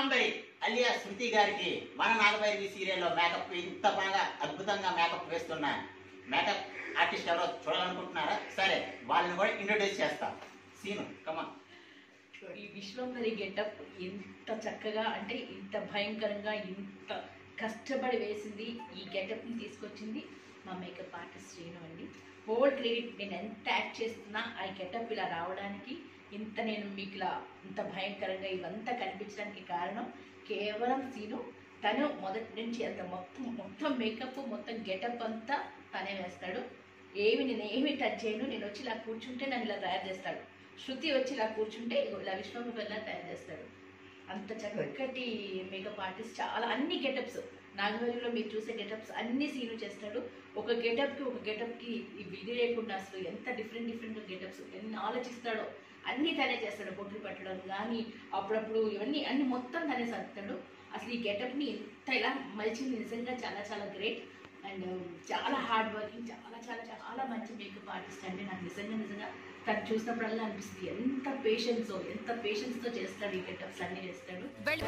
విశ్వాంబరి అలియా శృతి గారికి మన నాగభైరవి సీరియల్లో మేకప్ ఇంత బాగా అద్భుతంగా మేకప్ వేస్తున్న మేకప్ ఆర్టిస్ట్ ఎవరో చూడాలనుకుంటున్నారా సరే వాళ్ళని కూడా ఇంట్రొడ్యూస్ చేస్తా సీను కమా ఈ విశ్వంబరి గెటప్ ఎంత చక్కగా అంటే ఇంత భయంకరంగా ఇంత కష్టపడి వేసింది ఈ గెటప్ని తీసుకొచ్చింది మా మేకప్ ఆర్టిస్ట్ శ్రీను అండి హోల్ క్రెడిట్ నేను ఎంత యాక్ట్ చేస్తున్నా ఆ గెటప్ ఇలా రావడానికి ఇంత నేను మీకు ఇలా ఇంత భయంకరంగా ఇవంతా కనిపించడానికి కారణం కేవలం సీను తను మొదటి నుంచి అంత మొత్తం మొత్తం మేకప్ మొత్తం గెటప్ అంతా తనే వేస్తాడు ఏమి నేను ఏమి టచ్ చేయను నేను వచ్చి ఇలా కూర్చుంటే నన్ను ఇలా తయారు చేస్తాడు శృతి వచ్చి ఇలా కూర్చుంటే ఇగో ఇలా విశ్వంబరిలా తయారు చేస్తాడు అంత చక్కటి మేకప్ ఆర్టిస్ట్ చాలా అన్ని గెటప్స్ నాగవల్లిలో మీరు చూసే గెటప్స్ అన్ని సీను చేస్తాడు ఒక గెటప్కి ఒక గెటప్కి ఇది లేకుండా అసలు ఎంత డిఫరెంట్ డిఫరెంట్ గెటప్స్ ఎన్ని ఆలోచిస్తాడో అన్నీ తనే చేస్తాడు బొట్లు పెట్టడం కానీ అప్పుడప్పుడు ఇవన్నీ అన్ని మొత్తం తనే సర్దుతాడు అసలు ఈ గెటప్ని ఎంత ఇలా మలిచింది నిజంగా చాలా చాలా గ్రేట్ అండ్ చాలా హార్డ్ వర్కింగ్ చాలా చాలా చాలా మంచి మేకప్ ఆర్టిస్ట్ అండి నాకు నిజంగా నిజంగా తను చూసినప్పుడల్లా అనిపిస్తుంది ఎంత పేషెన్స్ ఎంత పేషెన్స్తో చేస్తాడు ఈ గెటప్స్ అన్నీ చేస్తాడు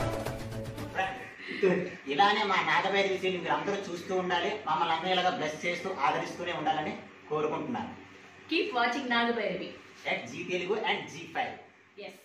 ఇలానే మా నాగభైరవి సీరియల్ మీరు అందరూ చూస్తూ ఉండాలి మమ్మల్ని అందరూ ఇలాగా బ్లెస్ చేస్తూ ఆదరిస్తూనే ఉండాలని కోరుకుంటున్నాను keep watching Nagabhairavi at Zee Telugu and Zee five yes